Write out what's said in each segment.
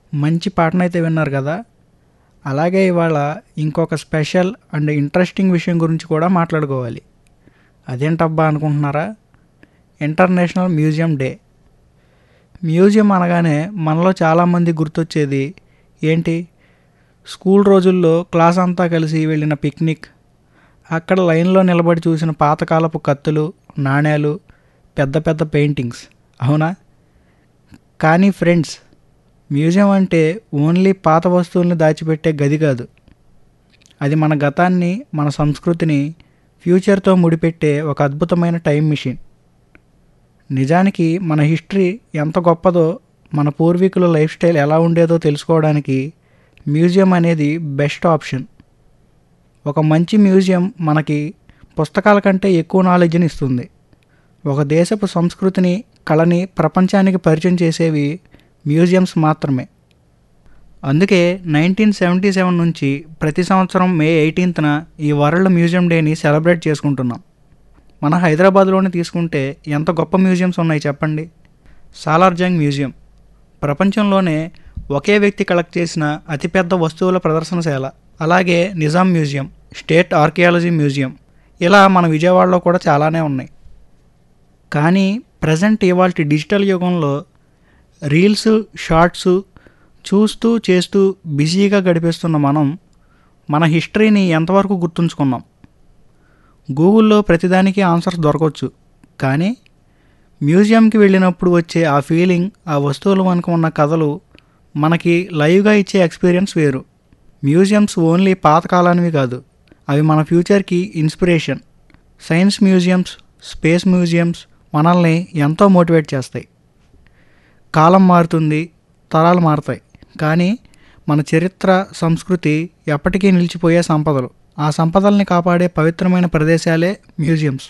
మంచి పాటనైతే విన్నారు కదా అలాగే ఇవాళ ఇంకొక స్పెషల్ అండ్ ఇంట్రెస్టింగ్ విషయం గురించి కూడా మాట్లాడుకోవాలి అదేంటబ్బా అనుకుంటున్నారా ఇంటర్నేషనల్ మ్యూజియం డే మ్యూజియం అనగానే మనలో చాలామంది గుర్తొచ్చేది ఏంటి స్కూల్ రోజుల్లో క్లాస్ అంతా కలిసి వెళ్ళిన పిక్నిక్ అక్కడ లైన్లో నిలబడి చూసిన పాతకాలపు కత్తులు నాణేలు పెద్ద పెద్ద పెయింటింగ్స్ అవునా కానీ ఫ్రెండ్స్ మ్యూజియం అంటే ఓన్లీ పాత వస్తువుల్ని దాచిపెట్టే గది కాదు అది మన గతాన్ని మన సంస్కృతిని ఫ్యూచర్తో ముడిపెట్టే ఒక అద్భుతమైన టైం మిషన్ నిజానికి మన హిస్టరీ ఎంత గొప్పదో మన పూర్వీకుల లైఫ్ స్టైల్ ఎలా ఉండేదో తెలుసుకోవడానికి మ్యూజియం అనేది బెస్ట్ ఆప్షన్ ఒక మంచి మ్యూజియం మనకి పుస్తకాల కంటే ఎక్కువ నాలెడ్జ్ని ఇస్తుంది ఒక దేశపు సంస్కృతిని కళని ప్రపంచానికి పరిచయం చేసేవి మ్యూజియంస్ మాత్రమే అందుకే నైన్టీన్ సెవెంటీ సెవెన్ నుంచి ప్రతి సంవత్సరం మే ఎయిటీన్త్న ఈ వరల్డ్ మ్యూజియం డేని సెలబ్రేట్ చేసుకుంటున్నాం మన హైదరాబాద్లోనే తీసుకుంటే ఎంత గొప్ప మ్యూజియంస్ ఉన్నాయి చెప్పండి సాలార్జంగ్ మ్యూజియం ప్రపంచంలోనే ఒకే వ్యక్తి కలెక్ట్ చేసిన అతిపెద్ద వస్తువుల ప్రదర్శనశాల అలాగే Nizam museum state archaeology museum ఇలా మన విజయవాడలో కూడా చాలానే ఉన్నాయి కానీ ప్రజెంట్ ఇవాళ డిజిటల్ యుగంలో రీల్స్ షార్ట్స్ చూస్తూ చేస్తూ బిజీగా గడిపేస్తున్న మనం మన హిస్టరీని ఎంతవరకు గుర్తుంచుకున్నాం గూగుల్లో ప్రతిదానికి ఆన్సర్స్ దొరకవచ్చు కానీ మ్యూజియంకి వెళ్ళినప్పుడు వచ్చే ఆ ఫీలింగ్ ఆ వస్తువులు వెనుక ఉన్న కథలు మనకి లైవ్గా ఇచ్చే ఎక్స్పీరియన్స్ వేరు మ్యూజియంస్ ఓన్లీ పాతకాలానివి కాదు అవి మన ఫ్యూచర్కి inspiration science museums space museums మనల్ని ఎంతో మోటివేట్ చేస్తాయి కాలం మారుతుంది తరాలు మారుతాయి కానీ మన చరిత్ర సంస్కృతి ఎప్పటికీ నిలిచిపోయే సంపదలు ఆ సంపదల్ని కాపాడే పవిత్రమైన ప్రదేశాలే మ్యూజియంస్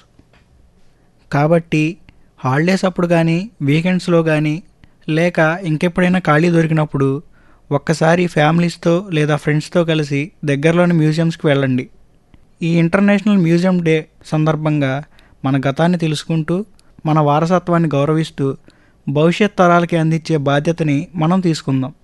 కాబట్టి హాలిడేస్ అప్పుడు కానీ వీకెండ్స్లో కానీ లేక ఇంకెప్పుడైనా ఖాళీ దొరికినప్పుడు ఒక్కసారి ఫ్యామిలీస్తో లేదా ఫ్రెండ్స్తో కలిసి దగ్గరలోని మ్యూజియంస్కి వెళ్ళండి ఈ ఇంటర్నేషనల్ మ్యూజియం డే సందర్భంగా మన గతాన్ని తెలుసుకుంటూ మన వారసత్వాన్ని గౌరవిస్తూ భవిష్యత్ తరాలకి అందించే బాధ్యతని మనం తీసుకుందాం